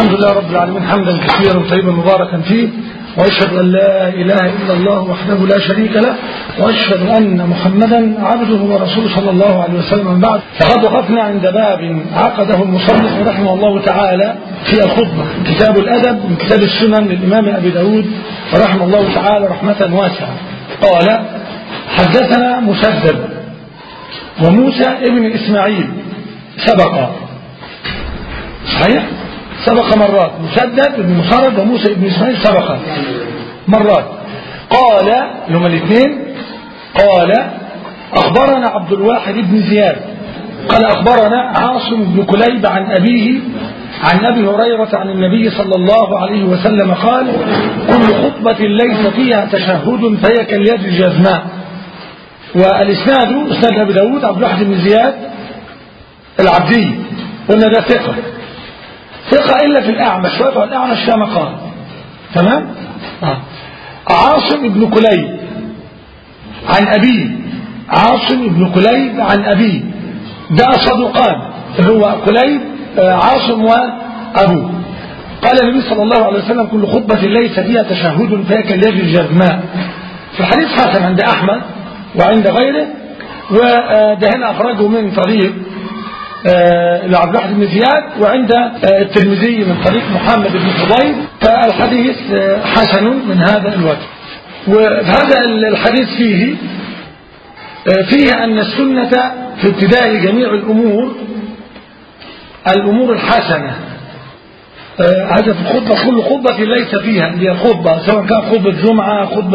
الحمد لله رب العالمين حمدا كثيرا طيبا مباركا فيه وأشهد أن لا إله إلا الله وحده لا شريك له وأشهد أن محمدا عبده ورسوله صلى الله عليه وسلم من بعد فقد وقفنا عند باب عقده المصنف رحمه الله تعالى في الخطبة كتاب الأدب من كتاب السنن للإمام أبي داود رحمه الله تعالى رحمة واسعة قال حدثنا مسدد وموسى ابن إسماعيل سبق صحيح سبق مرات مسدد بن مصرد وموسى بن إسماعيل سبق مرات قال لهم الاثنين قال أخبرنا عبد الواحد بن زياد قال أخبرنا عاصم بن كليب عن أبيه عن أبي هريرة عن النبي صلى الله عليه وسلم قال كل خطبة ليس فيها تشهد فهي كاليد الجزماء والإسناد إسناد أبي داود عبد الواحد بن زياد العبدي قلنا ده ثقة ثقة إلا في الأعمش ويقع الأعمش كما قال تمام آه. عاصم بن كليب عن أبيه عاصم بن كليب عن أبيه ده صدوقان هو كليب عاصم وأبوه قال النبي صلى الله عليه وسلم كل خطبة ليس فيها تشهد فهي كاليد الجزماء في الحديث حسن عند أحمد وعند غيره وده هنا أخرجه من طريق لعبد الواحد بن زياد وعند الترمذي من طريق محمد بن فضيل فالحديث حسن من هذا الوجه وهذا الحديث فيه فيه أن السنة في ابتداء جميع الأمور الأمور الحسنة هذا في الخطبة كل خطبة ليس فيها اللي هي الخطبة سواء كان خطبة جمعة خطبة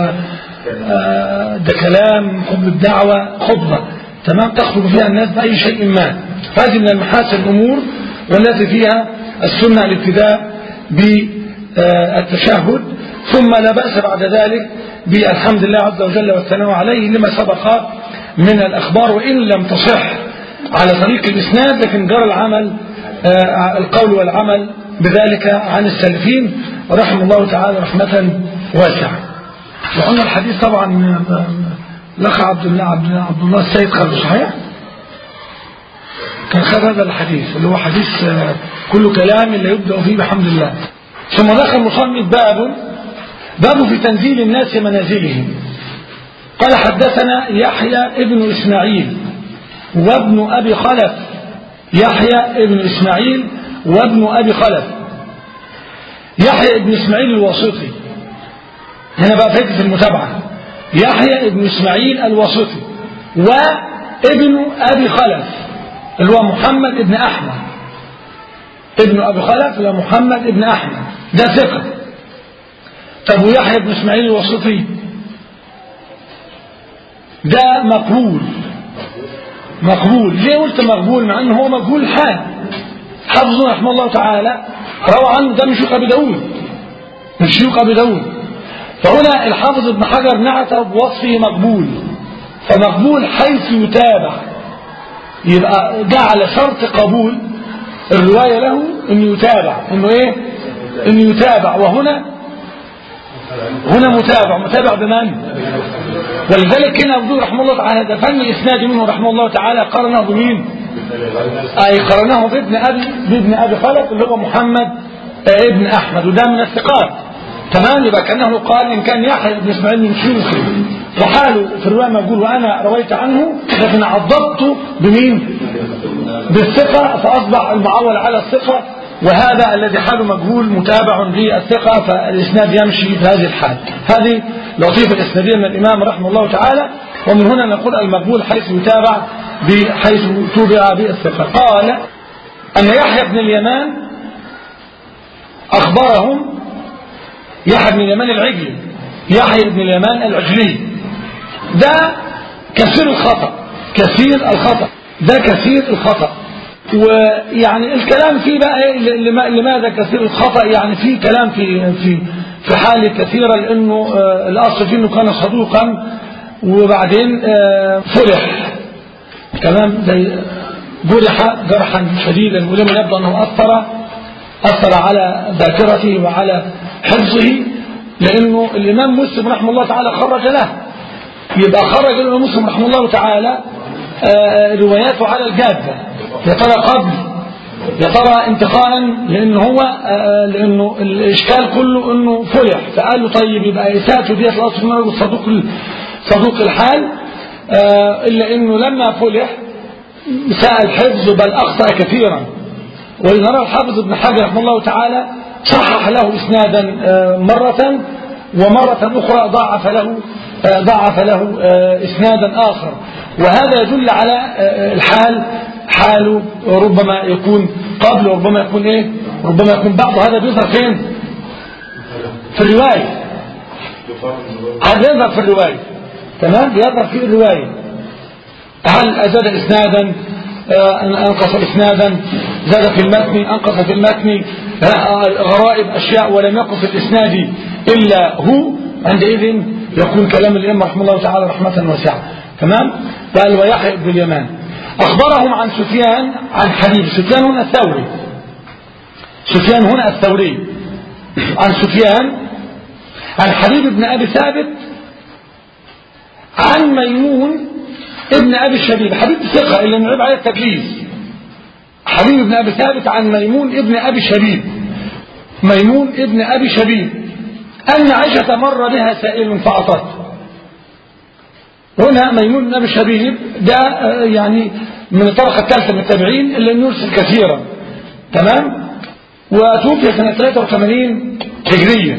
ده كلام خطبة دعوة خطبة تمام تخطب فيها الناس بأي شيء ما هذه من المحاسن الأمور والتي فيها السنة الابتداء بالتشهد ثم لا بأس بعد ذلك بالحمد لله عز وجل والثناء عليه لما سبق من الأخبار وإن لم تصح على طريق الإسناد لكن جرى العمل القول والعمل بذلك عن السلفين رحم الله تعالى رحمة واسعة وقلنا الحديث طبعا لك عبد الله عبد الله السيد خالد صحيح كان خد هذا الحديث اللي هو حديث كل كلام لا يبدأ فيه بحمد الله ثم دخل مصنف باب باب في تنزيل الناس منازلهم قال حدثنا يحيى ابن إسماعيل وابن أبي خلف يحيى ابن إسماعيل وابن أبي خلف يحيى ابن إسماعيل الواسطي هنا بقى فائدة المتابعة يحيى ابن إسماعيل الواسطي وابن أبي خلف اللي هو محمد ابن أحمد ابن أبي خلف اللي هو محمد ابن أحمد ده ثقة طب ويحيى ابن إسماعيل الواسطي ده مقبول مقبول ليه قلت مقبول مع انه هو مقبول الحال حفظه رحمه الله تعالى روى عنه ده من شيوخ ابي داود من شيوخ ابي داود فهنا الحافظ ابن حجر نعت بوصفه مقبول فمقبول حيث يتابع يبقى جعل شرط قبول الرواية له انه يتابع انه ايه انه يتابع وهنا هنا متابع متابع بمن ولذلك هنا أبدو رحمه الله تعالى ده فن إسناد منه رحمه الله تعالى قرنه بمين أي قرنه بابن أبي بابن أبي خلف اللي هو محمد ابن أحمد وده من الثقات تمام يبقى كأنه قال إن كان يحيى بن إسماعيل من شيوخي وحاله في الرواية موجود وأنا رويت عنه لكن عضبته بمين بالثقة فأصبح المعول على الثقة وهذا الذي حاله مجهول متابع للثقة فالإسناد يمشي في هذه الحال هذه لطيفة الإسنادية من الإمام رحمه الله تعالى ومن هنا نقول المقبول حيث يتابع بحيث تبع بالثقة قال أن يحيى بن اليمان أخبرهم يحيى بن اليمان العجلي يحيى بن اليمان العجلي ده كثير الخطأ كثير الخطأ ده كثير الخطأ ويعني الكلام فيه بقى ايه لماذا كثير الخطأ يعني في كلام في في في حال كثيرة لانه آه الاصل فيه انه كان صدوقا وبعدين آه فرح كلام زي جرح جرحا شديدا ولما يبدو انه اثر اثر على ذاكرته وعلى حفظه لانه الامام مسلم رحمه الله تعالى خرج له يبقى خرج الامام مسلم رحمه الله تعالى آه رواياته على الجاده يا ترى قبل يا ترى انتقاء لأنه هو آه لأنه الإشكال كله أنه فلح فقال له طيب يبقى إساءته ديت الأصل من صدوق صدوق الحال آه إلا أنه لما فلح ساء الحفظ بل أخطأ كثيرا ولنرى الحافظ ابن حجر رحمه الله تعالى صحح له إسنادا مرة ومرة أخرى ضاعف له ضاعف له إسنادا آخر وهذا يدل على الحال حاله ربما يكون قبل وربما يكون إيه ربما يكون بعض هذا بيظهر فين في الرواية هذا يظهر في الرواية تمام يظهر في الرواية هل أزاد إسنادا أنقص إسنادا زاد في المتن أنقص في المتن غرائب أشياء ولم يقف في الإسناد إلا هو عندئذ يكون كلام الإمام رحمه الله تعالى رحمة واسعة تمام قال ويحيى بن اليمان أخبرهم عن سفيان عن حبيب سفيان هنا الثوري سفيان هنا الثوري عن سفيان عن حبيب بن أبي ثابت عن ميمون ابن أبي الشبيب حبيب ثقة اللي نعيب عليه التدليس حبيب بن أبي ثابت عن ميمون ابن أبي شبيب ميمون ابن أبي شبيب أن عائشة مر بها سائل فأعطته هنا ميمون بن أبي شبيب ده يعني من الطريقة الثالثة من التابعين اللي يرسل كثيرا تمام وتوفي سنة 83 هجرية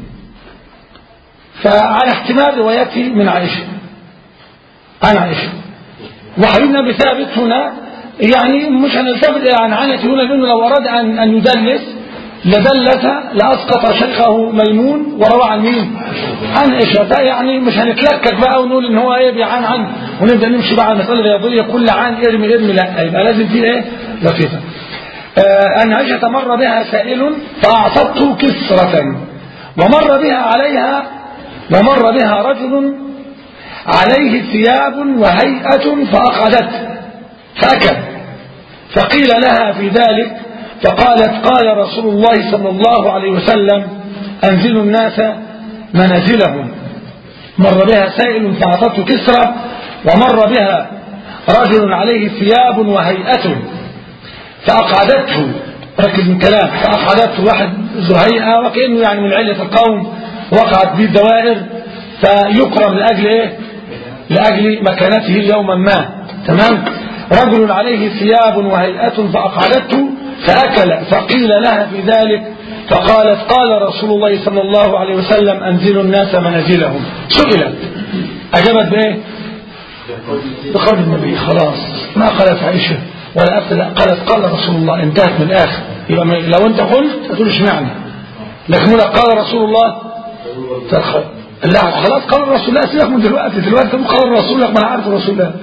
فعلى احتمال روايته من عائشة عن عائشة وحبيب بن أبي ثابت هنا يعني مش هنلتفت عن عنته هنا لأنه لو أراد أن, أن يدلس لدلس لأسقط شيخه ميمون وروى عن مين عن عائشة يعني مش هنتلكك بقى ونقول ان هو ايه بيعان عنه ونبدأ نمشي بقى على المسألة الرياضية كل عن ارمي ارمي لا يبقى لازم في ايه لطيفة آه أن عائشة مر بها سائل فأعطته كسرة ومر بها عليها ومر بها رجل عليه ثياب وهيئة فأخذته فأكل فقيل لها في ذلك فقالت قال رسول الله صلى الله عليه وسلم أنزلوا الناس منازلهم مر بها سائل فأعطته كسرى ومر بها رجل عليه ثياب وهيئة فأقعدته ركز من كلام فأقعدته واحد ذو هيئة وكأنه يعني من علة القوم وقعت به الدوائر فيكرم لأجل إيه لأجل مكانته يوما ما تمام رجل عليه ثياب وهيئة فأقعدته فأكل فقيل لها في ذلك فقالت قال رسول الله صلى الله عليه وسلم أنزلوا الناس منازلهم سئلت أجابت بإيه بقول النبي خلاص ما قالت عائشة ولا أفتى قالت قال رسول الله انتهت من الآخر يبقى لو أنت قلت تقول اشمعنى لكن ولا قال رسول الله تدخل لا خلاص قال الرسول الله سيبك من دلوقتي دلوقتي تقول قال الرسول لك ما انا عارف الرسول الله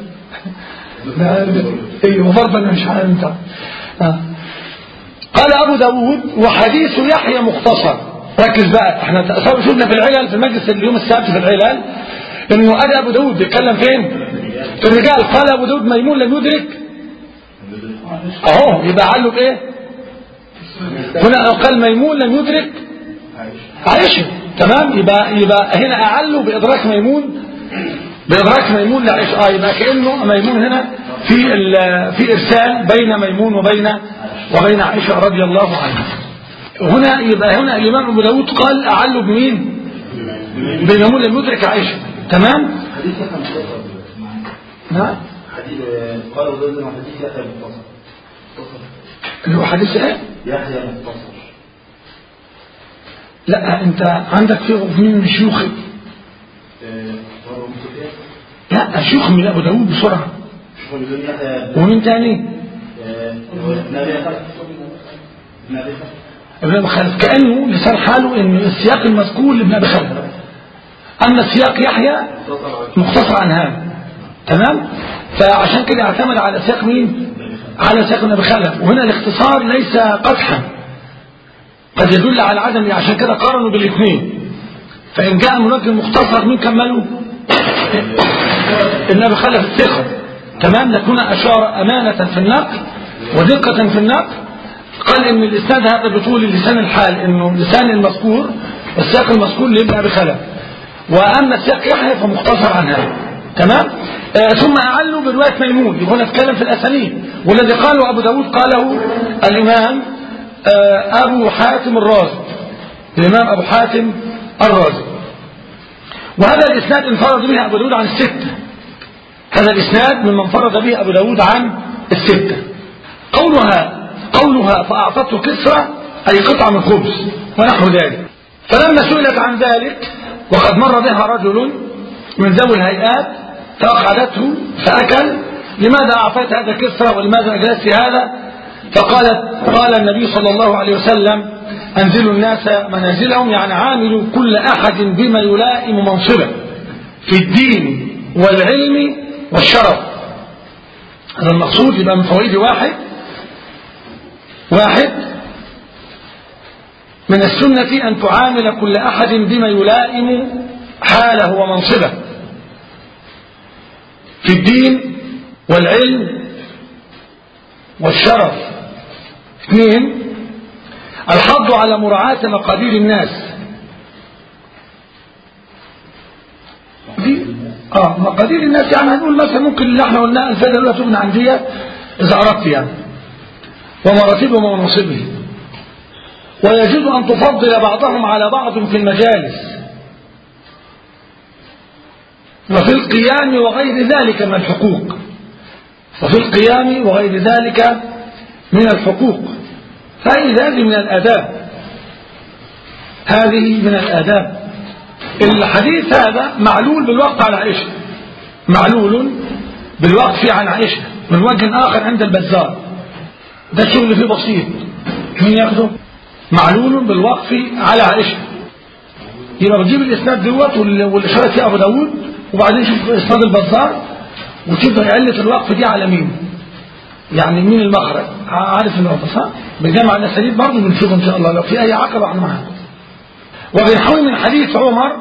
ايوه برضه انا مش عارف انت آه. قال ابو داود وحديث يحيى مختصر ركز بقى احنا شفنا في العلل في المجلس اليوم السبت في العلل انه ادي ابو داود بيتكلم فين في الرجال قال ابو داود ميمون لم يدرك اهو يبقى علّه بايه هنا قال ميمون لم يدرك عائشه تمام يبقى يبقى هنا اعلوا بادراك ميمون بادراك ميمون لعائشه اه يبقى كانه ميمون هنا في في ارسال بين ميمون وبين وبين عائشه رضي الله عنها هنا يبقى هنا الامام ابو داود قال اعلوا بمين بميمون لم يدرك عائشه تمام نعم حديث قال ابو داود حديث يحيى مختصر اللي هو حديث ايه يحيى مختصر لا انت عندك في مين من شيوخي لا شيوخ من ابو داود بسرعه ومين تاني ابن ابي خالد كانه لسان حاله ان السياق المذكور لابن ابي خالد اما سياق يحيى مختصر عن هذا تمام فعشان كده اعتمد على سياق مين على سياق ابن ابي خالد وهنا الاختصار ليس قدحا قد يدل على عدم عشان كده قارنوا بالاثنين فإن جاء منجم مختصر مين كمله النبي خلف الثقة تمام لكن أشار أمانة في النقل ودقة في النقل قال إن الإسناد هذا بطول لسان الحال إنه لسان المذكور والسياق المذكور لابن أبي خلف وأما السياق يحيى فمختصر عن هذا تمام آه ثم أعلوا برواية ميمون يبقى نتكلم في الأسانيد والذي قاله أبو داود قاله الإمام آه أبو حاتم الرازي الإمام أبو حاتم الرازي وهذا الإسناد انفرد به أبو داود عن الستة هذا الإسناد ممن انفرد به أبو داود عن الستة قولها قولها فأعطته كسرة أي قطعة من خبز ونحو ذلك فلما سئلت عن ذلك وقد مر بها رجل من ذوي الهيئات فأقعدته فأكل لماذا أعطيت هذا كسرة ولماذا أجلست هذا فقالت قال النبي صلى الله عليه وسلم أنزلوا الناس منازلهم يعني عاملوا كل أحد بما يلائم منصبه في الدين والعلم والشرف هذا المقصود يبقى من فوائد واحد واحد من السنة أن تعامل كل أحد بما يلائم حاله ومنصبه في الدين والعلم والشرف اثنين الحض على مراعاة مقادير الناس دي اه مقادير الناس يعني هنقول مثلا ممكن اللي احنا قلناه الفائده الاولى تبنى عن دي اذا اردت يعني ومراتبه ومناصبه ويجوز ان تفضل بعضهم على بعض في المجالس وفي القيام وغير ذلك من الحقوق وفي القيام وغير ذلك من الحقوق فإذا هذه من الآداب هذه من الآداب الحديث هذا معلول بالوقت على عائشة معلول بالوقف عن عائشة من وجه آخر عند البزار ده الشغل فيه بسيط مين ياخده معلول بالوقف على عائشة يبقى بتجيب الإسناد دوت والإشارة في أبو داود وبعدين شوف إسناد البزار وتشوف علة الوقف دي على مين يعني مين المخرج عارف الوقف صح بجمع الأساليب برضه بنشوف إن شاء الله لو في أي عقبة عن معها وبنحوي من حديث عمر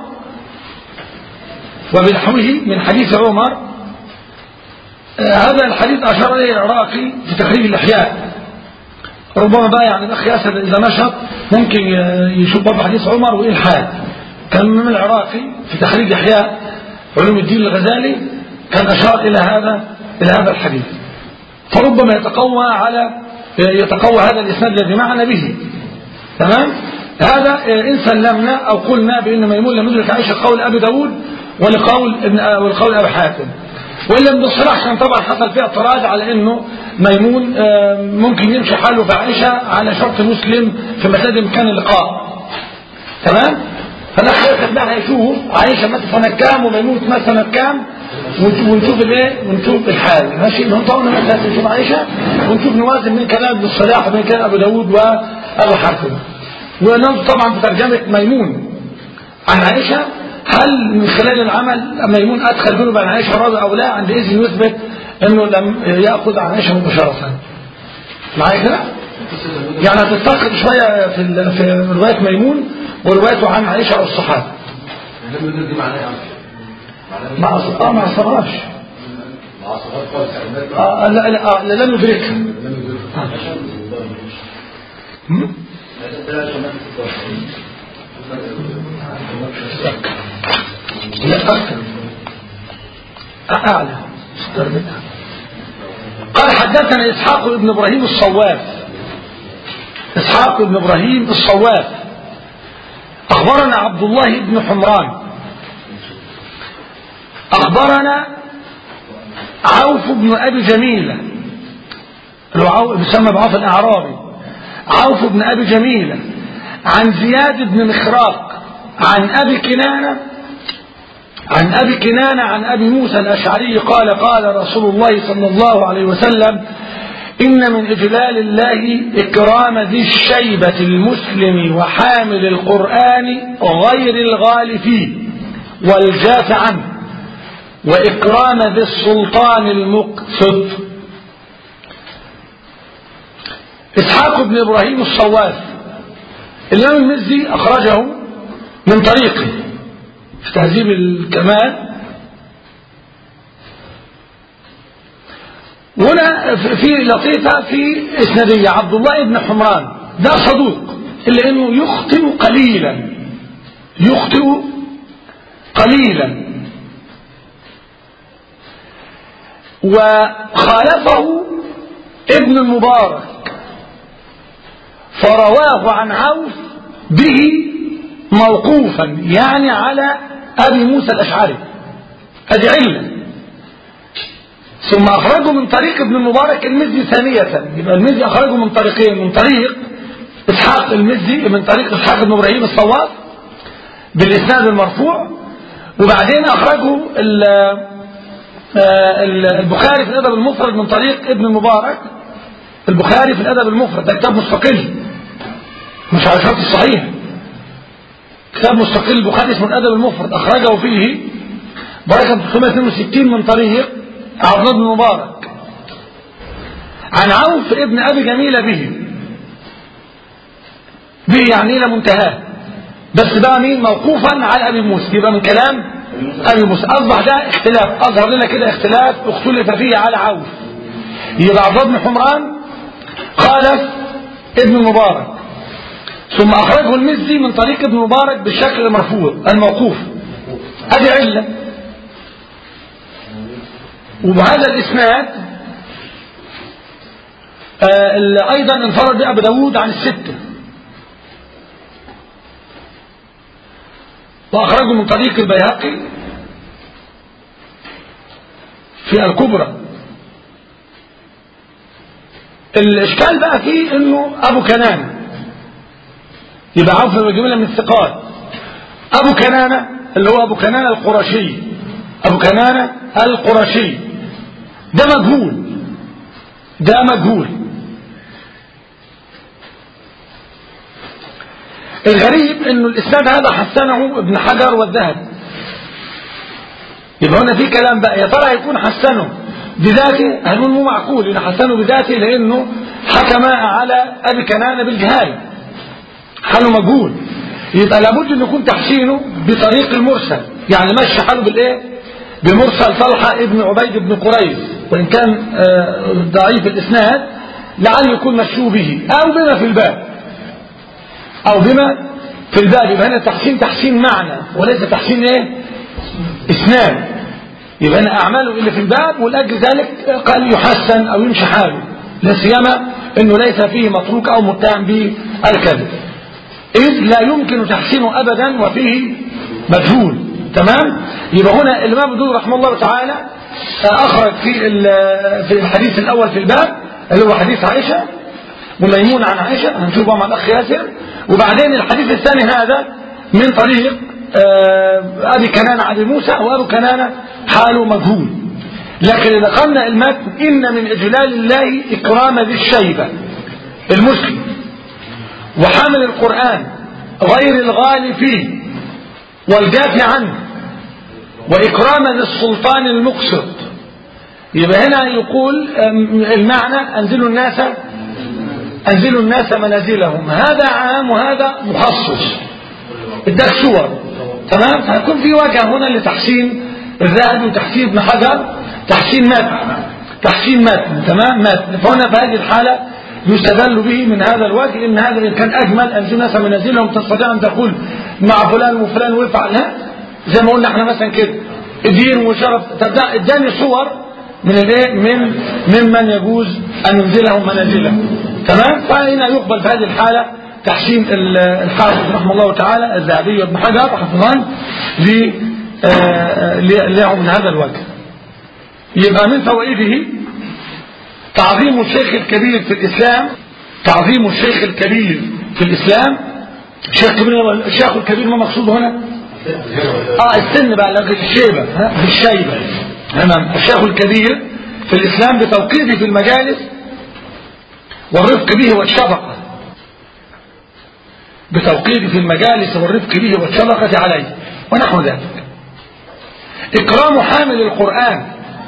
وبنحوه من حديث عمر آه هذا الحديث أشار إليه العراقي في تخريج الإحياء ربما بقى يعني الأخ ياسر إذا نشط ممكن يشوف برضه حديث عمر وإلحاد كان من العراقي في تخريج إحياء علوم الدين الغزالي كان أشار إلى هذا إلى هذا الحديث فربما يتقوى على يتقوى هذا الإسناد الذي معنا به تمام هذا إن سلمنا أو قلنا بأن ميمون لم يدرك عائشة قول أبي داود ولقول ابن ولقول أبي حاتم وإن لم نصرح عشان طبعا حصل فيها اعتراض على أنه ميمون ممكن يمشي حاله في عائشة على شرط مسلم في مسألة إمكان اللقاء تمام فنحن ياخد بقى هيشوف عائشة مثلا سنة كام وميمون مثلا سنة كام ونشوف الايه ونشوف الحال ماشي نطول مثلا نشوف عائشة ونشوف نوازن من كلام ابن الصلاح وبين كلام ابو داود وابو حاتم وننظر طبعا في ترجمة ميمون عن عائشة هل من خلال العمل ميمون ادخل بينه وبين عائشة راضي او لا عند اذن يثبت انه لم ياخذ عن عائشة مباشرة معايا كده؟ يعني هتتفق شوية في في رواية ميمون وروايته عن عائشة او الصحابة دي معناها ما أص- اه ما أصرهاش مع صغار خالص يعني آه لا لا آه لا لم يدركها هم؟ لا أكثر أعلى أكثر منها قال حدثنا إسحاق بن إبراهيم الصواف إسحاق بن إبراهيم الصواف أخبرنا عبد الله بن حمران أخبرنا عوف بن أبي جميلة اللي هو عوف بيسمى بعوف الأعرابي عوف بن أبي جميلة عن زياد بن مخراق عن أبي كنانة عن أبي كنانة عن أبي موسى الأشعري قال قال رسول الله صلى الله عليه وسلم إن من إجلال الله إكرام ذي الشيبة المسلم وحامل القرآن غير الغال فيه والجاف عنه وإكرام ذي السلطان المقصد إسحاق بن إبراهيم الصواف الإمام المزي أخرجه من طريقه في تهذيب الكمال هنا في لطيفة في إسنادية عبد الله بن حمران ده صدوق إلا أنه يخطئ قليلا يخطئ قليلا وخالفه ابن المبارك فرواه عن عوف به موقوفا يعني على أبي موسى الأشعري هذه علة ثم أخرجه من طريق ابن المبارك المزي ثانية يبقى المزي أخرجه من طريقين من طريق إسحاق المزي من طريق إسحاق بن إبراهيم الصواب بالإسناد المرفوع وبعدين أخرجه البخاري في الأدب المفرد من طريق ابن المبارك البخاري في الأدب المفرد ده كتاب مستقل مش على شرط الصحيح كتاب مستقل البخاري اسمه الأدب المفرد أخرجه فيه بركة 362 من طريق عبد الله بن مبارك عن عوف ابن أبي جميلة به به يعني إلى منتهاه بس بقى مين موقوفا على أبي موسى يبقى من كلام أبي موسى أصبح ده اختلاف أظهر لنا كده اختلاف اختلف فيه على عوف يبقى عبد الله بن حمران خالف ابن المبارك ثم أخرجه المزي من طريق ابن مبارك بالشكل المرفوع الموقوف هذه علة وبهذا الإسناد آه أيضا انفرد بأبو داود عن الستة وأخرجه من طريق البيهقي في الكبرى الإشكال بقى فيه إنه أبو كنانة يبقى عوف بن جميلة من الثقات أبو كنانة اللي هو أبو كنانة القرشي أبو كنانة القرشي ده مجهول ده مجهول الغريب انه الاسناد هذا حسنه ابن حجر والذهب يبقى هنا في كلام بقى يا ترى هيكون حسنه بذاته هنقول مو معقول ان حسنه بذاته لانه حكم على ابي كنانه بالجهال حاله مجهول يبقى لابد ان يكون تحسينه بطريق المرسل يعني مشي حاله بالايه بمرسل طلحه ابن عبيد بن قريش وان كان ضعيف الاسناد لعله يكون مشوه به او بما في الباب او بما في الباب يبقى هنا تحسين تحسين معنى وليس تحسين ايه اسناد يبقى هنا اعماله اللي في الباب ولاجل ذلك قال يحسن او يمشي حاله لا سيما انه ليس فيه متروك او متهم بالكذب إذ لا يمكن تحسينه أبدا وفيه مجهول تمام يبقى هنا الإمام ابن رحمه الله تعالى أخرج في في الحديث الأول في الباب اللي هو حديث عائشة وميمون عن عائشة هنشوفه مع الأخ ياسر وبعدين الحديث الثاني هذا من طريق أبي كنانة أبي موسى وأبو كنانة حاله مجهول لكن إذا قلنا المتن إن من إجلال الله إكرام ذي الشيبة المسلم وحامل القرآن غير الغالي فيه والجافي عنه وإكراما للسلطان المقسط يبقى هنا يقول المعنى أنزلوا الناس أنزلوا الناس منازلهم هذا عام وهذا مخصص اداك صور تمام هيكون في وجه هنا لتحسين الذهبي وتحسين ابن حجر تحسين متن تحسين متن تمام متن فهنا في هذه الحالة يستدل به من هذا الوجه ان هذا إن كان اجمل انزل ناس منازلهم تستطيع ان تقول مع فلان وفلان ويفعل لا زي ما قلنا احنا مثلا كده الدين وشرف تبدا اداني صور من الايه من ممن يجوز ان ننزلهم منازلهم تمام فهنا يقبل في هذه الحاله تحسين الحافظ رحمه الله تعالى الذهبي وابن حجر حفظان له من هذا الوجه يبقى من فوائده تعظيم الشيخ الكبير في الإسلام تعظيم الشيخ الكبير في الإسلام الشيخ الكبير الشيخ الكبير ما مقصود هنا اه السن بقى لكن الشيبة ها بالشيبة تمام الشيخ الكبير في الإسلام بتوقيته في المجالس والرفق به والشفقة بتوقيته في المجالس والرفق به والشفقة عليه ونحو ذلك إكرام حامل القرآن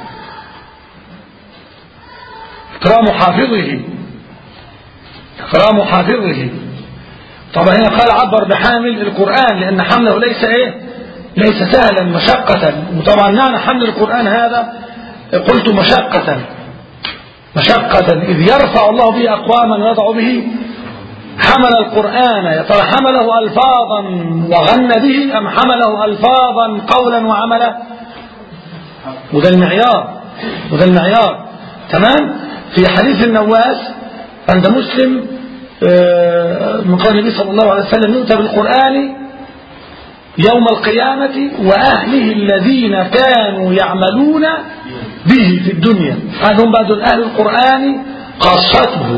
إكرام حافظه إكرام حافظه طبعا هنا قال عبر بحامل القرآن لأن حمله ليس إيه ليس سهلا مشقة وطبعا معنى حمل القرآن هذا قلت مشقة مشقة إذ يرفع الله به أقواما ويضع به حمل القرآن يا ترى حمله ألفاظا وغنى به أم حمله ألفاظا قولا وعملا وده المعيار وده المعيار تمام في حديث النواس عند مسلم آه، من قول النبي صلى الله عليه وسلم يؤتى بالقرآن يوم القيامة وأهله الذين كانوا يعملون به في الدنيا هذا هم بعد أهل القرآن خاصته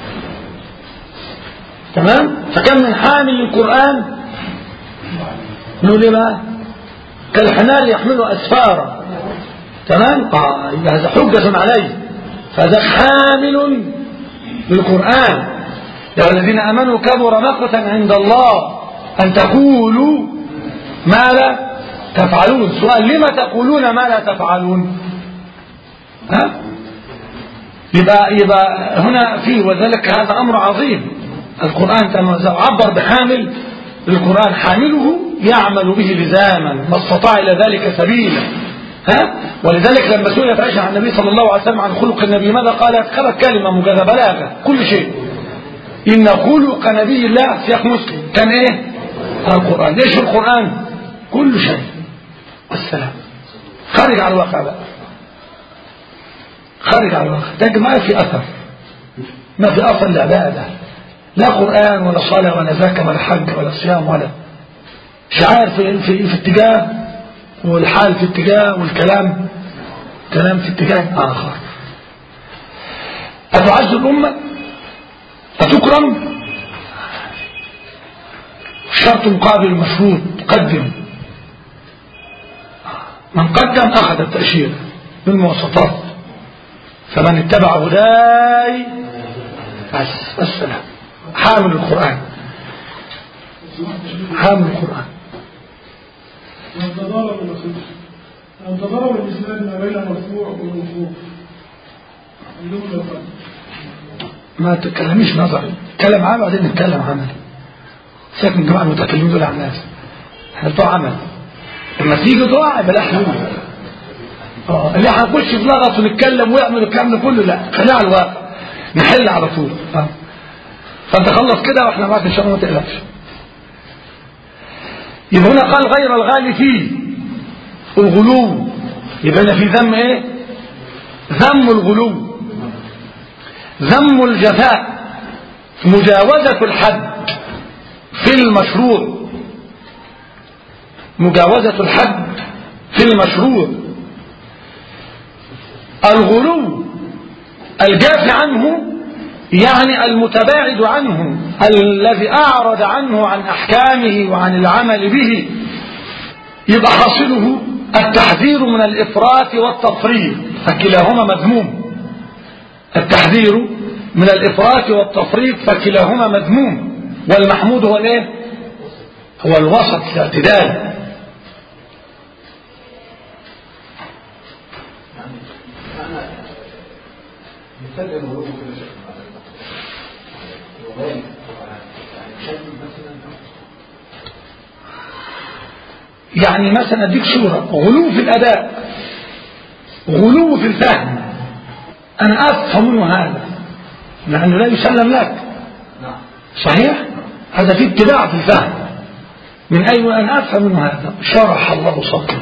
تمام فكم من حامل القرآن نقول إيه بقى كالحمار يحمل أسفارا تمام آه يبقى هذا حجة عليه فهذا حامل للقرآن يا الذين امنوا كبر مقتا عند الله ان تقولوا ما لا تفعلون سؤال لما تقولون ما لا تفعلون ها يبقى يبقى هنا فيه وذلك هذا امر عظيم القران كما عبر بحامل القران حامله يعمل به لزاما ما استطاع الى ذلك سبيلا ها ولذلك لما سئلت عائشه عن النبي صلى الله عليه وسلم عن خلق النبي ماذا قالت قالت كلمه مجرده بلاغه كل شيء إن خلق نبي الله سياق مسلم كان إيه القرآن ليش القرآن كل شيء والسلام خارج على الواقع بقى خارج على الواقع ده ما في أثر ما في أثر لعبادة لا قرآن ولا صلاة ولا زكاة ولا حج ولا صيام ولا شعار في, في, في اتجاه والحال في اتجاه والكلام كلام في اتجاه آخر أتعز الأمة أتكرم شرط مقابل مشروط قدم من قدم أخذ التأشير من مواصفات فمن اتبع هداي بس السلام حامل القرآن حامل القرآن أن تضارب النصوص أن تضارب الإسلام ما بين مرفوع وموقوف عندهم الفرق ما تتكلميش نظري تكلم عام بعدين نتكلم عمل سيبك من جماعة المتكلمين دول عن الناس احنا بتوع عمل لما تيجي تقع يبقى لا حلول اه اللي هنخش في لغط ونتكلم ويعمل الكلام ده كله لا خليها على الواقع نحل على طول اه فانت خلص كده واحنا معاك ان شاء الله ما تقلقش يبقى هنا قال غير الغالي فيه الغلو يبقى هنا في ذم ايه ذم الغلو ذم الجفاء مجاوزة الحد في المشروع مجاوزة الحد في المشروع الغلو الجاف عنه يعني المتباعد عنه الذي أعرض عنه عن أحكامه وعن العمل به يبقى حاصله التحذير من الإفراط والتفريط فكلاهما مذموم التحذير من الإفراط والتفريط فكلاهما مذموم والمحمود هو الايه هو الوسط الاعتدال مثال الملوك كده شيء وغالي يعني شايف مثلا يعني مثلا اديك صورة غلو في الأداء غلو في الفهم أنا أفهم منه هذا لأنه لا يسلم لك نعم صحيح هذا في ابتداع في الفهم من أين أنا أفهم منه هذا شرح الله صدري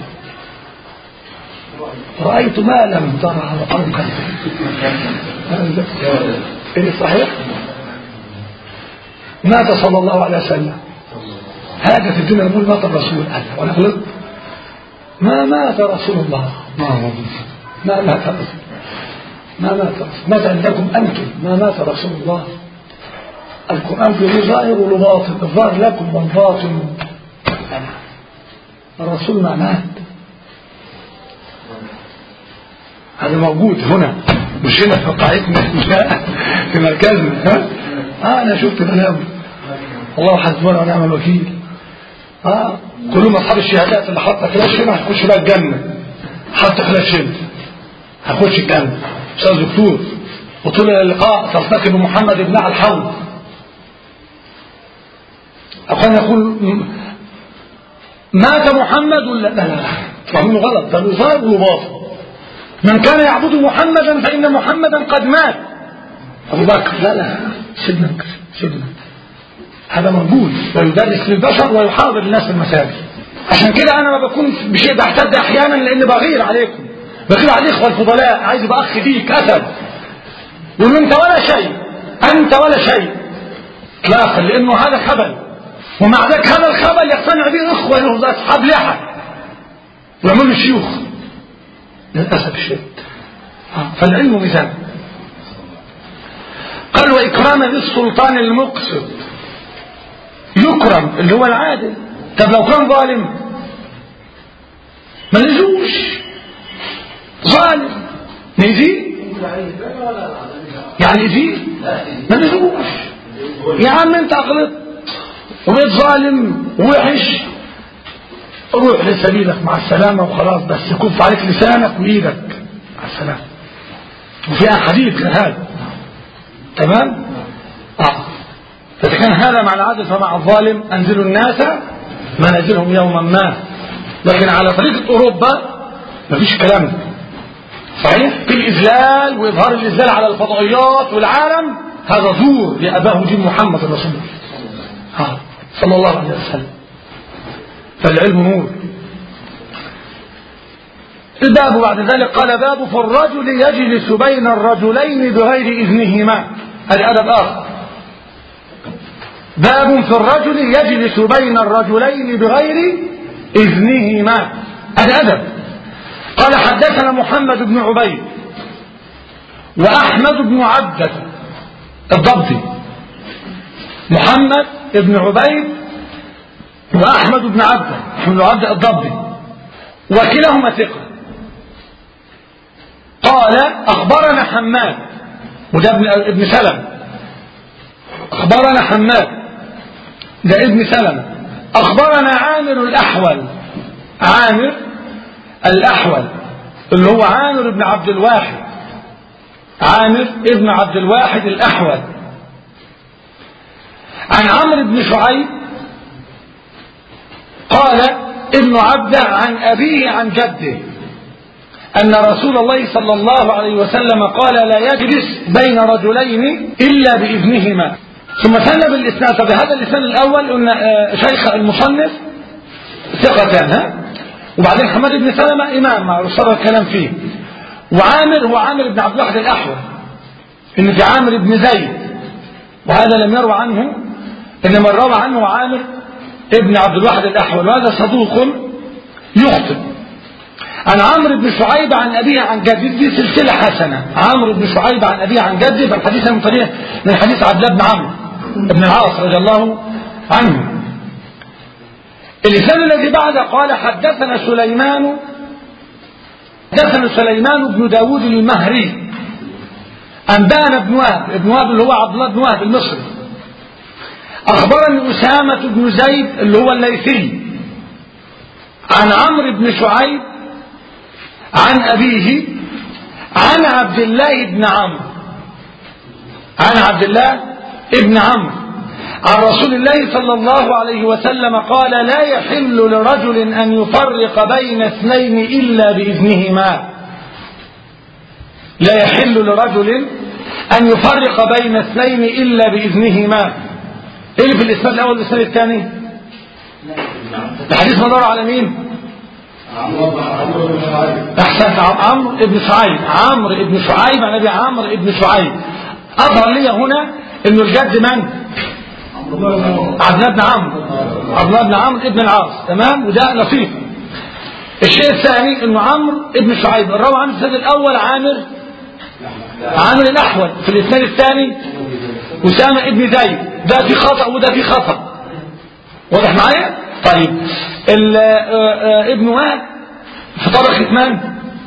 رأيت ما لم ترى على الأرض إيه صحيح مات صلى الله عليه وسلم هذا في الدنيا نقول مات الرسول أنا ولا غلط ما مات رسول الله ما هو ما مات رسول ما مات رسول ماذا عندكم أنتم ما مات رسول الله القرآن في له ظاهر وله باطن الظاهر لكم والباطن أنا الرسول ما مات هذا موجود هنا مش هنا في قاعدتنا لا في مركزنا ها آه أنا شفت كلام الله حسبنا ونعم الوكيل آه كلهم أصحاب الشهادات اللي حاطة فلاش هنا هتخش بقى الجنة حط فلاش هنا هخش الجنة أستاذ دكتور وطول اللقاء تلتقي بمحمد بن على الحوض أخوان يقول م- مات محمد ولا لا لا لا فاهمينه غلط ده له ظاهر وله باطن من كان يعبد محمدا فإن محمدا قد مات أبو بكر لا لا سيدنا بكر سيدنا هذا موجود ويدرس للبشر ويحاضر الناس في المساجد عشان كده أنا ما بكون بشيء بحتد أحيانا لأن بغير عليكم بخيل على الاخوه الفضلاء عايز يبقى اخ ليك اسد يقول انت ولا شيء انت ولا شيء اطلاقا لانه هذا خبل ومع ذلك هذا الخبل يقتنع به اخوه له اصحاب لحى ويعملوا شيوخ للاسف الشديد فالعلم ميزان قال واكراما للسلطان المقسط يكرم اللي هو العادل طب لو كان ظالم ما نجوش ظالم نجي يعني يجي ما نجوش يا عم انت غلطت وبقيت ظالم ووحش روح لسبيلك مع السلامة وخلاص بس يكف عليك لسانك وإيدك مع السلامة وفيها حديث لهذا تمام آه. فإذا كان هذا مع العادل فمع الظالم أنزلوا الناس منازلهم يوما ما لكن على طريقة أوروبا مفيش كلام صحيح في الإذلال وإظهار الإذلال على الفضائيات والعالم هذا زور لأباه دين محمد رسول الله آه. صلى الله عليه وسلم فالعلم نور الباب بعد ذلك قال باب في الرجل يجلس بين الرجلين بغير إذنهما هذا أدب آخر باب في الرجل يجلس بين الرجلين بغير إذنهما هذا أدب قال حدثنا محمد بن عبيد وأحمد بن عبدة الضبطي محمد بن عبيد وأحمد بن عبدة بن عبدة الضبطي وكلاهما ثقة قال أخبرنا حماد وده ابن, ابن سلم أخبرنا حماد ده ابن سلم أخبرنا عامر الأحول عامر الأحول اللي هو عامر بن عبد الواحد عامر ابن عبد الواحد الأحول عن عمرو بن شعيب قال ابن عبد عن أبيه عن جده أن رسول الله صلى الله عليه وسلم قال لا يجلس بين رجلين إلا بإذنهما ثم سن بالإسناد فبهذا اللسان الأول قلنا شيخ المصنف ثقتان ها وبعدين حماد بن سلمة إمام مع صار الكلام فيه وعامر هو عامر بن عبد الواحد الأحول إن في عامر بن زيد وهذا لم يروى عنه إنما روى عنه عامر ابن عبد الواحد الأحول وهذا صدوق يخطئ عن عمرو بن شعيب عن أبيه عن جده دي سلسلة حسنة عمرو بن شعيب عن أبيه عن جده فالحديث من طريق من حديث عبد الله بن عمرو بن العاص رضي الله عنه اللسان الذي بعد قال حدثنا سليمان حدثنا سليمان بن داود المهري أنبانا بن وهب ابن وهب اللي هو عبد الله بن وهب المصري أخبرني أسامة بن زيد اللي هو الليثي عن عمرو بن شعيب عن أبيه عن عبد الله بن عمرو عن عبد الله بن عمرو عن رسول الله صلى الله عليه وسلم قال لا يحل لرجل أن يفرق بين اثنين إلا بإذنهما لا يحل لرجل أن يفرق بين اثنين إلا بإذنهما إيه في الإسناد الأول والإسناد الثاني الحديث مدار على مين أحسنت عمرو ابن شعيب عمرو ابن شعيب عن أبي عمرو ابن شعيب أظهر لي هنا إنه الجد من عبد الله بن عمرو عبد الله بن عمرو ابن العاص تمام وده لطيف الشيء الثاني انه عمرو ابن شعيب الروى عن السنة الاول عامر عامر الاحول في الاسناد الثاني اسامه ابن زيد ده في خطا وده في خطا واضح معايا طيب ابن وهب في طبقه من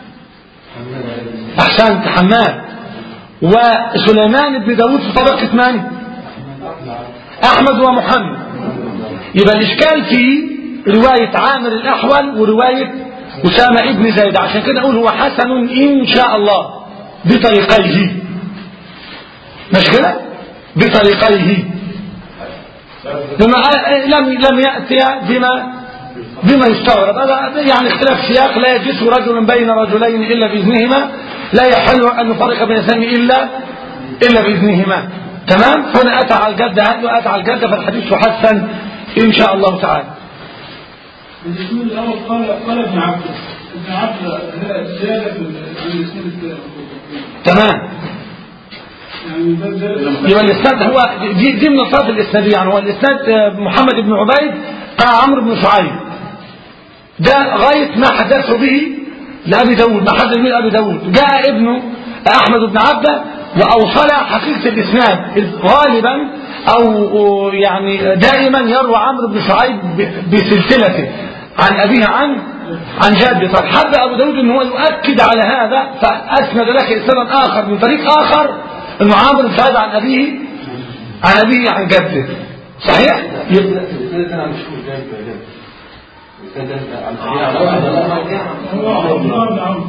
احسنت حماد وسليمان بن داود في طبقه من احمد ومحمد يبقى الاشكال في رواية عامر الاحول ورواية اسامة ابن زيد عشان كده اقول هو حسن ان شاء الله بطريقيه مش كده بطريقيه بما لم لم ياتي بما بما يستغرب هذا يعني اختلاف سياق لا يجلس رجل بين رجلين الا باذنهما لا يحل ان يفرق بين اثنين الا الا باذنهما تمام هنا اتى على الجد هذا واتى على الجد فالحديث حسن ان شاء الله تعالى الاسم الاول قال قال ابن عباس ابن عبد هي زيادة في عن الإسناد الثاني تمام يعني ده زيادة يبقى الاسناد هو دي, دي من الصفات الاسناديه يعني هو الاسناد آه، محمد بن عبيد قال عمرو بن شعيب ده غايه ما حدثه به لابي داود ما حدث به لابي داود جاء ابنه احمد بن عبده واوصل حقيقه الاسناد غالبا او يعني دائما يروى عمرو بن شعيب ب- بسلسلته عن ابيه عن عن جده طب حب ابو داود ان هو يؤكد على هذا فاسند لك اسنادا اخر من طريق اخر انه عمرو بن شعيب عن ابيه عن ابيه عن جده صحيح؟ يبقى الاثنين كان عم يشوف جاي جاي الاثنين كان عم يشوف هو عبد الله بن عمرو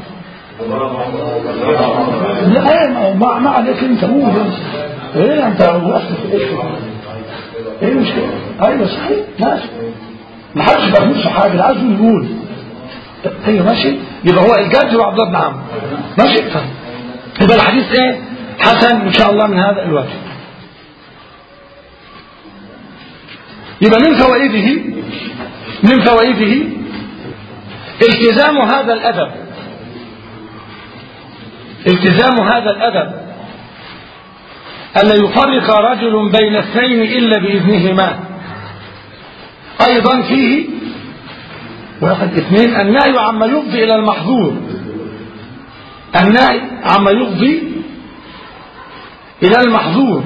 لا ايه ما هو ما ما عليك انت قول بس ايه انت وقفت في ايش ايه المشكله ايوه صحيح ماشي ما حدش بيعملش حاجه اللي عايزه يقول ايوه ماشي يبقى هو الجد هو عبد الله بن عمرو ماشي طيب يبقى الحديث ايه حسن ان شاء الله من هذا الوجه يبقى من فوائده من فوائده التزام هذا الادب التزام هذا الأدب ألا يفرق رجل بين اثنين إلا بإذنهما أيضا فيه واحد اثنين النهي عما يفضي إلى المحظور النهي عما يفضي إلى المحظور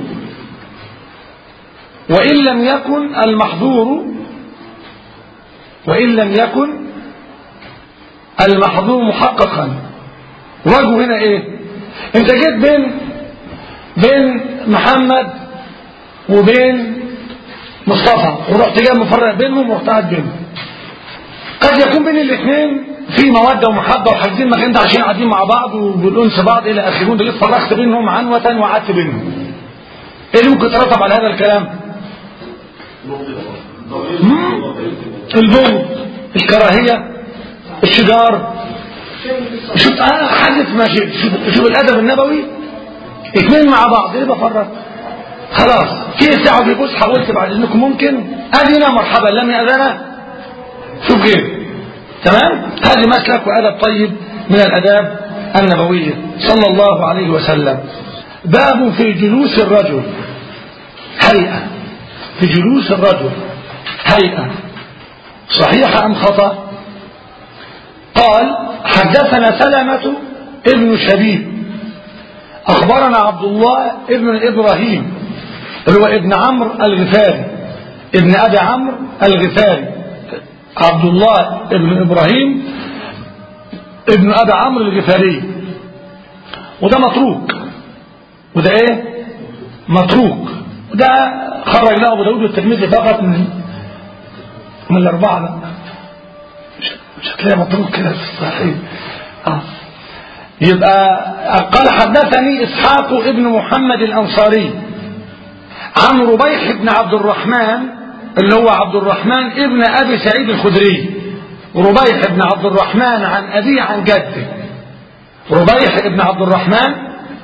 وإن لم يكن المحظور وإن لم يكن المحظور محققا وجهه هنا ايه انت جيت بين بين محمد وبين مصطفى ورحت جاي مفرق بينهم ورحت قاعد بينهم قد يكون بين الاثنين في موده ومحبه وحاجزين مكان ده عشان قاعدين مع بعض وبالانس بعض الى اخره وانت جيت فرقت بينهم عنوه وقعدت بينهم ايه اللي ممكن يترتب على هذا الكلام؟ مم. البغض الكراهيه الشجار شوف آه حدث ما شئت شوف, شوف الادب النبوي اثنين مع بعض ايه بفرق خلاص في ساعه بيبص حاولت بعد اذنكم ممكن ادينا مرحبا لم ياذنا شوف غير تمام هذه مسلك وادب طيب من الاداب النبويه صلى الله عليه وسلم باب في جلوس الرجل هيئه في جلوس الرجل هيئه صحيحه ام خطأ قال حدثنا سلمة ابن شبيب أخبرنا عبد الله ابن إبراهيم اللي هو ابن عمرو الغفاري ابن أبي عمرو الغفاري عبد الله ابن إبراهيم ابن أبي عمرو الغفاري وده متروك وده ايه متروك وده خرج له ابو داود والترمذي فقط من من الاربعه لا مش هتلاقي مطروق كده في الصحيح آه. يبقى قال حدثني إسحاق ابن محمد الأنصاري عن ربيح بن عبد الرحمن اللي هو عبد الرحمن ابن أبي سعيد الخدري ربيح بن عبد الرحمن عن أبيه عن جده ربيح بن عبد الرحمن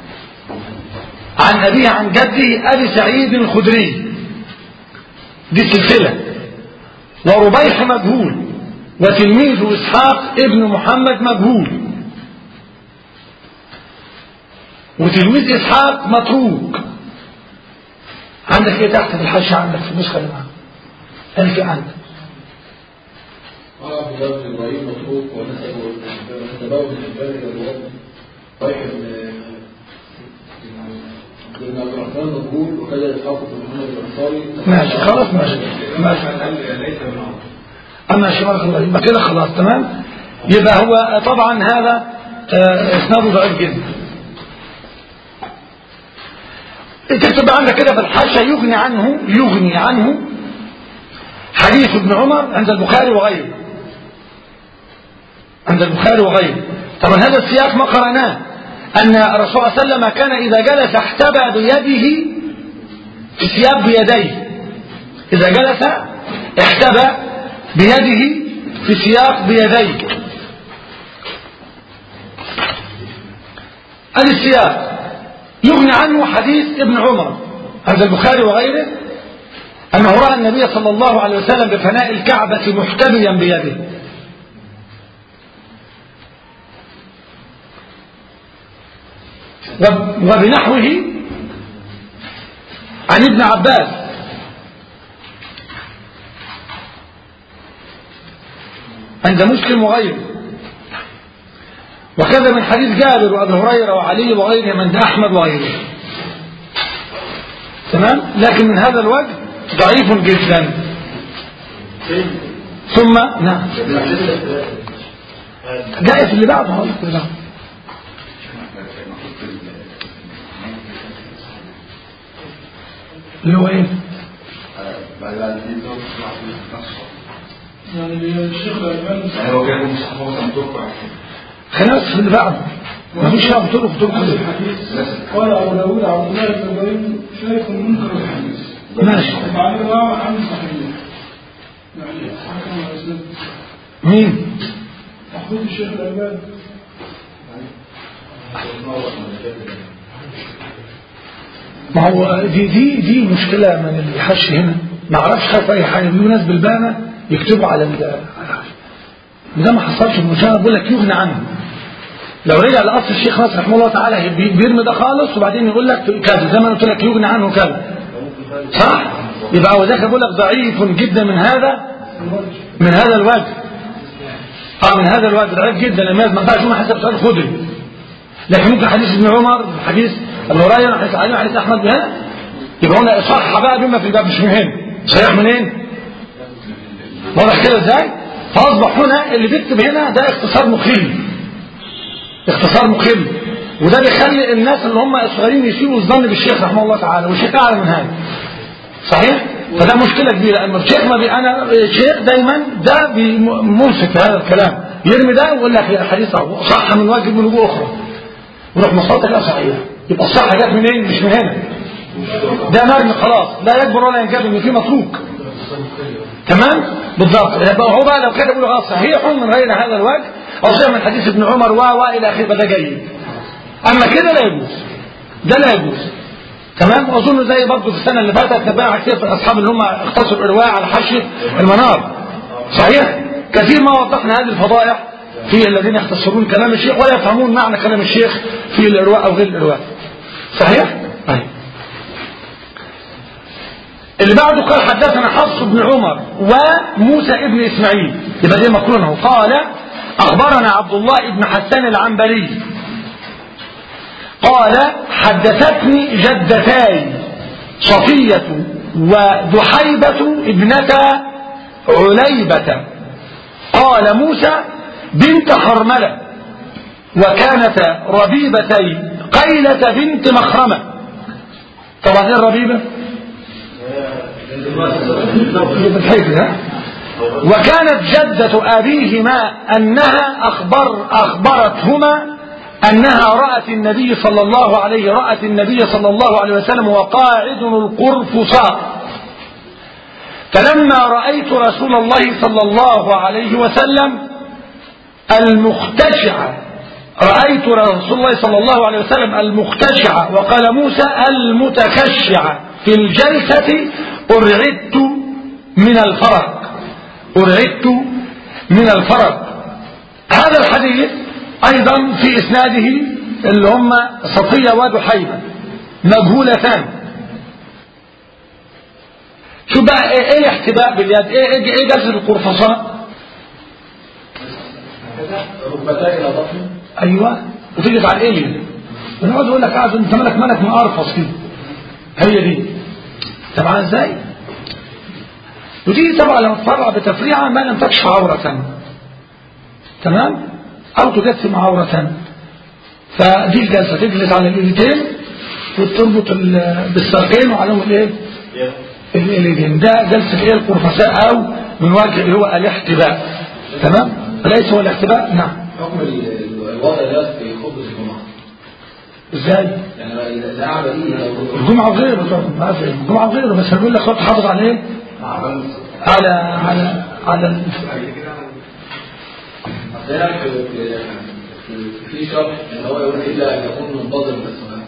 عن أبيه عن جده أبي سعيد الخدري دي سلسلة وربيح مجهول وتلميذه إسحاق ابن محمد مجهول وتلميذ إسحاق متروك عندك ايه تحت في الحاشية عندك في النسخة اللي معاك ألف عندك قال عبد الله بن ابراهيم متروك ونسبه نسبه من الجبال الى الوطن طيح بن بن عبد الرحمن مقبول وكذا اسحاق بن محمد الانصاري ماشي خلاص ماشي ماشي ليس من عمر أما شبارك الله يبقى كده خلاص تمام يبقى هو طبعا هذا آه، إسناده ضعيف جدا تكتب عندك كده في الحاشية يغني عنه يغني عنه حديث ابن عمر عند البخاري وغيره عند البخاري وغيره طبعا هذا السياق ما قرأناه أن الرسول صلى الله عليه وسلم كان إذا جلس احتبى بيده في سياق بيديه إذا جلس احتبى بيده في سياق بيديه هذا السياق يغني عنه حديث ابن عمر عند البخاري وغيره أنه رأى النبي صلى الله عليه وسلم بفناء الكعبة محتميا بيده وب- وبنحوه عن ابن عباس عند مسلم وغيره وكذا من حديث جابر وابي هريره وعلي وغيرهم عند احمد وغيره تمام لكن من هذا الوجه ضعيف جدا ثم نعم جاء في اللي بعده هقول لك اللي بعده اللي هو ايه يعني الشيخ الألباني يعني هو كان مصحفه مثلا ترفع خلينا بس في اللي بعده مفيش شرط طرق طرق نفس الحديث قال أبو داود عبد الله بن إبراهيم شايف منكر الحديث ماشي وبعدين روى عن صحيح يعني حكم على الإسلام مين محفوظ الشيخ الألباني ما هو دي دي دي مشكلة من اللي يحش هنا ما اعرفش خاف اي حاجة بيجوا ناس بالبانة يكتبوا على ال ده ما حصلش في المشاهد بقول لك يغنى عنه لو رجع لاصل الشيخ ناصر رحمه الله تعالى بي- بيرمي ده خالص وبعدين يقول لك كذا زي ما أنا قلت لك يغنى عنه كذا صح يبقى هو ذاك بقول لك ضعيف جدا من هذا من هذا الوجه اه من هذا الوجه ضعيف جدا لما ما ينفعش يكون حسب سؤال خدري لكن ممكن حديث ابن عمر حديث ابو هريره حديث علي حديث احمد من هنا يبقى هنا صح بقى بما في الباب مش من هنا صحيح منين واضح كده ازاي فاصبح هنا اللي بيكتب هنا ده اختصار مخل اختصار مخل وده بيخلي الناس اللي هم الصغيرين يسيبوا الظن بالشيخ رحمه الله تعالى والشيخ اعلى من هذا صحيح فده مشكله كبيره اما الشيخ ما بي انا الشيخ دايما ده بي- منصف في هذا الكلام يرمي ده ويقول لك الحديث أهو صح من وجه من وجوه اخرى وروح مصادر لا صحيح يبقى الصح جت منين مش من هنا ده مرمي خلاص لا يكبر ولا ينجب ان في متروك تمام بالضبط يبقى هو بقى لو كده يقول اه صحيح من غير هذا الوجه او صحيح من حديث ابن عمر و والى اخره ده جيد اما كده لا يجوز ده لا يجوز تمام واظن زي برضه في السنه اللي فاتت تبع كتير في الاصحاب اللي هم اختصروا الارواء على حاشيه المنار صحيح كثير ما وضحنا هذه الفضائح في الذين يختصرون كلام الشيخ ولا يفهمون معنى كلام الشيخ في الارواء او غير الارواء صحيح أي. اللي بعده قال حدثنا حفص بن عمر وموسى ابن اسماعيل يبقى دي مقرونه قال اخبرنا عبد الله بن حسان العنبري قال حدثتني جدتاي صفية ودحيبة ابنتا عليبة قال موسى بنت حرملة وكانتا ربيبتي قيلة بنت مخرمة طبعا ايه الربيبة بالحيث ها وكانت جدة أبيهما أنها أخبر أخبرتهما أنها رأت النبي صلى الله عليه رأت النبي صلى الله عليه وسلم وقاعد القرفصاء فلما رأيت رسول الله صلى الله عليه وسلم المختشع رأيت رسول الله صلى الله عليه وسلم المختشع وقال موسى المتخشع في الجلسة أرعدت من الفرق أرعدت من الفرق هذا الحديث أيضا في إسناده اللي هم صفية ودحيبة مجهولتان شو بقى ايه, إيه احتباء باليد ايه ايه, إيه جزر القرفصاء ركبتاك الى بطنه ايوه وتيجي على الايه ونقعد يقول لك قاعد انت مالك مالك مقرفص كده هي دي طبعا ازاي وتيجي طبعا لما تفرع بتفريعه ما لم تكشف عوره تمام او تجسم عوره فدي الجلسه تجلس على الايدين وتربط ال- بالساقين وعليهم الايه الايدين ده جلسه ايه القرفساء او من وجه اللي هو الاحتباء تمام ليس هو الاحتباء نعم حكم ال- ال- الوضع ده في خبز الجمعه ازاي يعني القعده دي لو- الجمعة وغيره طبعا ما في الجمعة وغيره بس بيقول لك خد حافظ على ايه؟ على على على ال- أصل هنا في في- في- في شرح ان هو يقول الا ان يكون منتظم للصلاه